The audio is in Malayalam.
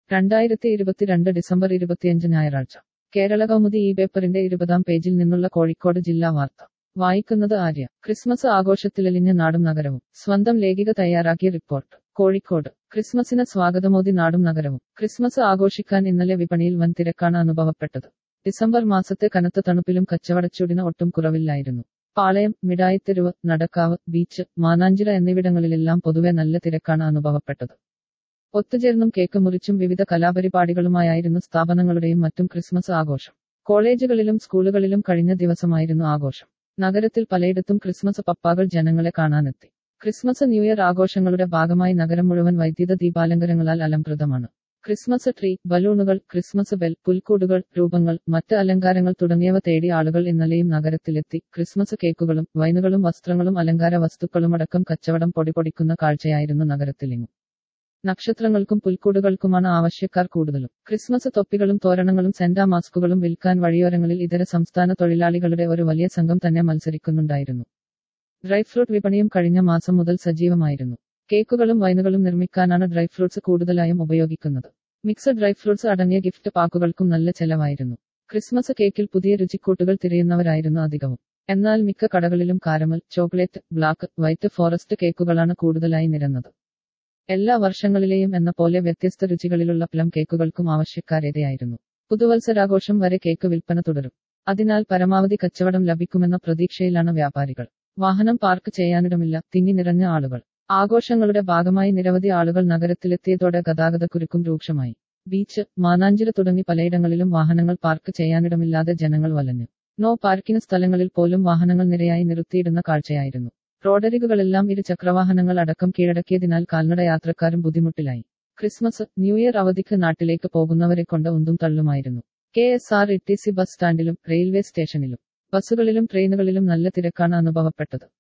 രണ്ടായിരത്തി ഇരുപത്തിരണ്ട് ഡിസംബർ ഇരുപത്തിയഞ്ച് ഞായറാഴ്ച കേരള കൗമുദി ഈ പേപ്പറിന്റെ ഇരുപതാം പേജിൽ നിന്നുള്ള കോഴിക്കോട് ജില്ലാ വാർത്ത വായിക്കുന്നത് ആര്യ ക്രിസ്മസ് ആഘോഷത്തിലലിഞ്ഞ നാടും നഗരവും സ്വന്തം ലേഖിക തയ്യാറാക്കിയ റിപ്പോർട്ട് കോഴിക്കോട് ക്രിസ്മസിന് സ്വാഗതമോദി നാടും നഗരവും ക്രിസ്മസ് ആഘോഷിക്കാൻ ഇന്നലെ വിപണിയിൽ വൻ തിരക്കാണ് അനുഭവപ്പെട്ടത് ഡിസംബർ മാസത്തെ കനത്ത തണുപ്പിലും കച്ചവടച്ചൂടിന് ഒട്ടും കുറവില്ലായിരുന്നു പാളയം മിഠായിത്തെരുവ് നടക്കാവ് ബീച്ച് മാനാഞ്ചിറ എന്നിവിടങ്ങളിലെല്ലാം പൊതുവെ നല്ല തിരക്കാണ് അനുഭവപ്പെട്ടത് ഒത്തുചേർന്നും കേക്ക് മുറിച്ചും വിവിധ കലാപരിപാടികളുമായായിരുന്നു സ്ഥാപനങ്ങളുടെയും മറ്റും ക്രിസ്മസ് ആഘോഷം കോളേജുകളിലും സ്കൂളുകളിലും കഴിഞ്ഞ ദിവസമായിരുന്നു ആഘോഷം നഗരത്തിൽ പലയിടത്തും ക്രിസ്മസ് പപ്പാകൾ ജനങ്ങളെ കാണാനെത്തി ക്രിസ്മസ് ന്യൂ ഇയർ ആഘോഷങ്ങളുടെ ഭാഗമായി നഗരം മുഴുവൻ വൈദ്യുത ദീപാലങ്കരങ്ങളാൽ അലംകൃതമാണ് ക്രിസ്മസ് ട്രീ ബലൂണുകൾ ക്രിസ്മസ് ബെൽ പുൽക്കൂടുകൾ രൂപങ്ങൾ മറ്റ് അലങ്കാരങ്ങൾ തുടങ്ങിയവ തേടി ആളുകൾ ഇന്നലെയും നഗരത്തിലെത്തി ക്രിസ്മസ് കേക്കുകളും വൈനുകളും വസ്ത്രങ്ങളും അലങ്കാര വസ്തുക്കളുമടക്കം കച്ചവടം പൊടിപൊടിക്കുന്ന കാഴ്ചയായിരുന്നു നഗരത്തിലെങ്ങും നക്ഷത്രങ്ങൾക്കും പുൽക്കൂടുകൾക്കുമാണ് ആവശ്യക്കാർ കൂടുതലും ക്രിസ്മസ് തൊപ്പികളും തോരണങ്ങളും സെന്റാ മാസ്കുകളും വിൽക്കാൻ വഴിയോരങ്ങളിൽ ഇതര സംസ്ഥാന തൊഴിലാളികളുടെ ഒരു വലിയ സംഘം തന്നെ മത്സരിക്കുന്നുണ്ടായിരുന്നു ഡ്രൈ ഫ്രൂട്ട് വിപണിയും കഴിഞ്ഞ മാസം മുതൽ സജീവമായിരുന്നു കേക്കുകളും വൈനുകളും നിർമ്മിക്കാനാണ് ഡ്രൈ ഫ്രൂട്ട്സ് കൂടുതലായും ഉപയോഗിക്കുന്നത് മിക്സഡ് ഡ്രൈ ഫ്രൂട്ട്സ് അടങ്ങിയ ഗിഫ്റ്റ് പാക്കുകൾക്കും നല്ല ചെലവായിരുന്നു ക്രിസ്മസ് കേക്കിൽ പുതിയ രുചിക്കൂട്ടുകൾ തിരയുന്നവരായിരുന്നു അധികവും എന്നാൽ മിക്ക കടകളിലും caramel chocolate black white forest കേക്കുകളാണ് കൂടുതലായി നിരന്നത് എല്ലാ വർഷങ്ങളിലെയും എന്ന പോലെ വ്യത്യസ്ത രുചികളിലുള്ള പ്ലം കേക്കുകൾക്കും ആവശ്യക്കാരേറെയായിരുന്നു പുതുവത്സരാഘോഷം വരെ കേക്ക് വിൽപ്പന തുടരും അതിനാൽ പരമാവധി കച്ചവടം ലഭിക്കുമെന്ന പ്രതീക്ഷയിലാണ് വ്യാപാരികൾ വാഹനം പാർക്ക് ചെയ്യാനിടമില്ല തിങ്ങി നിറഞ്ഞ ആളുകൾ ആഘോഷങ്ങളുടെ ഭാഗമായി നിരവധി ആളുകൾ നഗരത്തിലെത്തിയതോടെ ഗതാഗതക്കുരുക്കും രൂക്ഷമായി ബീച്ച് മാനാഞ്ചിറ തുടങ്ങി പലയിടങ്ങളിലും വാഹനങ്ങൾ പാർക്ക് ചെയ്യാനിടമില്ലാതെ ജനങ്ങൾ വലഞ്ഞു നോ പാർക്കിംഗ് സ്ഥലങ്ങളിൽ പോലും വാഹനങ്ങൾ നിരയായി നിർത്തിയിടുന്ന കാഴ്ചയായിരുന്നു റോഡരികുകളെല്ലാം ഇരു ചക്രവാഹനങ്ങൾ അടക്കം കീഴടക്കിയതിനാൽ കാൽനട യാത്രക്കാരും ബുദ്ധിമുട്ടിലായി ക്രിസ്മസ് ന്യൂ ഇയർ അവധിക്ക് നാട്ടിലേക്ക് പോകുന്നവരെ കൊണ്ട് ഉന്തും തള്ളുമായിരുന്നു K S R E T C bus സ്റ്റാൻഡിലും റെയിൽവേ സ്റ്റേഷനിലും ബസ്സുകളിലും ട്രെയിനുകളിലും നല്ല തിരക്കാണ് അനുഭവപ്പെട്ടത്